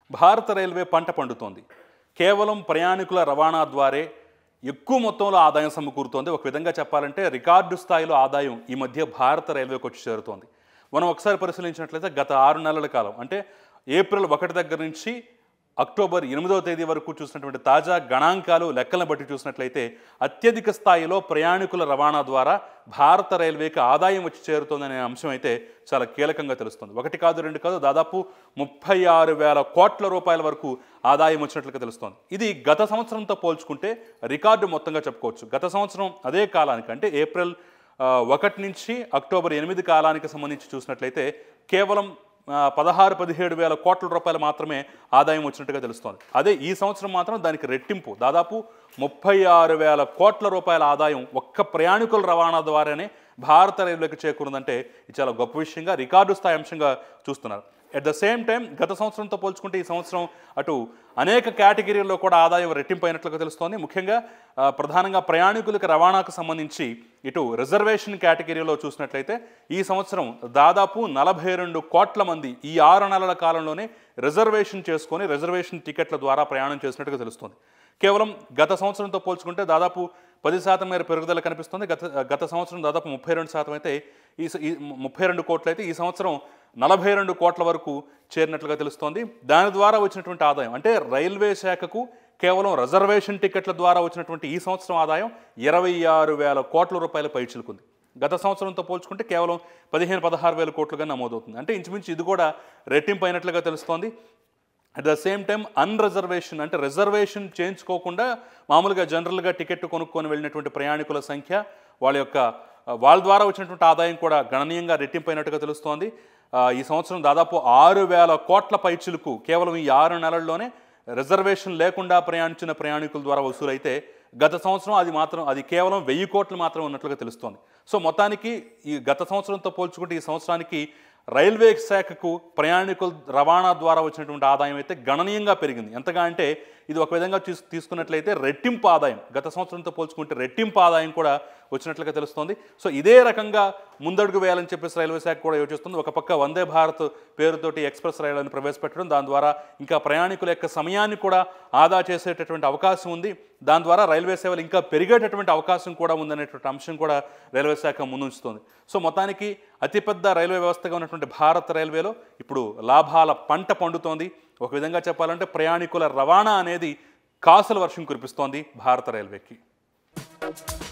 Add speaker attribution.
Speaker 1: భారత రైల్వే పంట పండుతోంది కేవలం ప్రయాణికుల రవాణా ద్వారే ఎక్కువ మొత్తంలో ఆదాయం సమకూరుతోంది ఒక విధంగా చెప్పాలంటే రికార్డు స్థాయిలో ఆదాయం ఈ మధ్య భారత రైల్వేకి వచ్చి చేరుతోంది మనం ఒకసారి పరిశీలించినట్లయితే గత ఆరు నెలల కాలం అంటే ఏప్రిల్ ఒకటి దగ్గర నుంచి అక్టోబర్ ఎనిమిదవ తేదీ వరకు చూసినటువంటి తాజా గణాంకాలు లెక్కలను బట్టి చూసినట్లయితే అత్యధిక స్థాయిలో ప్రయాణికుల రవాణా ద్వారా భారత రైల్వేకి ఆదాయం వచ్చి చేరుతోందనే అంశం అయితే చాలా కీలకంగా తెలుస్తుంది ఒకటి కాదు రెండు కాదు దాదాపు ముప్పై ఆరు వేల కోట్ల రూపాయల వరకు ఆదాయం వచ్చినట్లుగా తెలుస్తోంది ఇది గత సంవత్సరంతో పోల్చుకుంటే రికార్డు మొత్తంగా చెప్పుకోవచ్చు గత సంవత్సరం అదే కాలానికి అంటే ఏప్రిల్ ఆ, ఒకటి నుంచి అక్టోబర్ ఎనిమిది కాలానికి సంబంధించి చూసినట్లయితే కేవలం ఆ, పదహారు పదిహేడు వేల కోట్ల రూపాయలు మాత్రమే ఆదాయం వచ్చినట్టుగా తెలుస్తోంది అదే ఈ సంవత్సరం మాత్రం దానికి రెట్టింపు దాదాపు ముప్పై ఆరు వేల కోట్ల రూపాయల ఆదాయం ఒక్క ప్రయాణికుల రవాణా ద్వారానే భారత రైల్వేకి చేకూరిందంటే ఇది చాలా గొప్ప విషయంగా రికార్డు స్థాయి అంశంగా చూస్తున్నారు ఎట్ ద సేమ్ టైం గత సంవత్సరంతో పోల్చుకుంటే ఈ సంవత్సరం అటు అనేక కేటగిరీల్లో కూడా ఆదాయం రెట్టింపు అయినట్లుగా తెలుస్తోంది ముఖ్యంగా ఆ, ప్రధానంగా ప్రయాణికులకు రవాణాకు సంబంధించి ఇటు రిజర్వేషన్ కేటగిరీలో చూసినట్లయితే ఈ సంవత్సరం దాదాపు నలభై రెండు కోట్ల మంది ఈ ఆరు నెలల కాలంలోనే రిజర్వేషన్ చేసుకొని రిజర్వేషన్ టికెట్ల ద్వారా ప్రయాణం చేసినట్టుగా తెలుస్తోంది కేవలం గత సంవత్సరంతో పోల్చుకుంటే దాదాపు పది శాతం మేర పెరుగుదల కనిపిస్తుంది గత గత సంవత్సరం దాదాపు ముప్పై రెండు శాతం అయితే ఈ స- ఈ ముప్పై రెండు కోట్లు అయితే ఈ సంవత్సరం నలభై రెండు కోట్ల వరకు చేరినట్లుగా తెలుస్తోంది దాని ద్వారా వచ్చినటువంటి ఆదాయం అంటే రైల్వే శాఖకు కేవలం రిజర్వేషన్ టికెట్ల ద్వారా వచ్చినటువంటి ఈ సంవత్సరం ఆదాయం ఇరవై ఆరు వేల కోట్ల రూపాయల పైచిలుకుంది గత సంవత్సరంతో పోల్చుకుంటే కేవలం పదిహేను పదహారు వేల కోట్లుగా నమోదవుతుంది అంటే ఇంచుమించు ఇది కూడా రెట్టింపు అయినట్లుగా తెలుస్తోంది at the same time unreservation అంటే రిజర్వేషన్ చేయించుకోకుండా మామూలుగా జనరల్గా టికెట్ కొనుక్కొని వెళ్ళినటువంటి ప్రయాణికుల సంఖ్య వాళ్ళ యొక్క వాళ్ళ ద్వారా వచ్చినటువంటి ఆదాయం కూడా గణనీయంగా రెట్టింపైనట్టుగా తెలుస్తోంది ఆ, ఈ సంవత్సరం దాదాపు ఆరు వేల కోట్ల పైచులకు కేవలం ఈ ఆరు నెలల్లోనే రిజర్వేషన్ లేకుండా ప్రయాణించిన ప్రయాణికుల ద్వారా వసూలైతే గత సంవత్సరం అది మాత్రం అది కేవలం వెయ్యి కోట్లు మాత్రం ఉన్నట్లుగా తెలుస్తోంది సో మొత్తానికి ఈ గత సంవత్సరంతో పోల్చుకుంటే ఈ సంవత్సరానికి రైల్వే శాఖకు ప్రయాణికుల రవాణా ద్వారా వచ్చినటువంటి ఆదాయం అయితే గణనీయంగా పెరిగింది ఎంతగా అంటే ఇది ఒక విధంగా తీసు తీసుకున్నట్లయితే రెట్టింపు ఆదాయం గత సంవత్సరంతో పోల్చుకుంటే రెట్టింపు ఆదాయం కూడా వచ్చినట్లుగా తెలుస్తోంది సో ఇదే రకంగా ముందడుగు వేయాలని చెప్పేసి రైల్వే శాఖ కూడా యోచిస్తుంది ఒక పక్క వందే భారత్ పేరుతోటి ఎక్స్ప్రెస్ రైళ్లను ప్రవేశపెట్టడం దాని ద్వారా ఇంకా ప్రయాణికుల యొక్క సమయాన్ని కూడా ఆదా చేసేటటువంటి అవకాశం ఉంది దాని ద్వారా రైల్వే సేవలు ఇంకా పెరిగేటటువంటి అవకాశం కూడా ఉందనేటువంటి అంశం కూడా రైల్వే శాఖ ముందుంచుతోంది సో మొత్తానికి అతిపెద్ద రైల్వే వ్యవస్థగా ఉన్నటువంటి భారత రైల్వేలో ఇప్పుడు లాభాల పంట పండుతోంది ఒక విధంగా చెప్పాలంటే ప్రయాణికుల రవాణా అనేది కాసుల వర్షం కురిపిస్తోంది భారత రైల్వేకి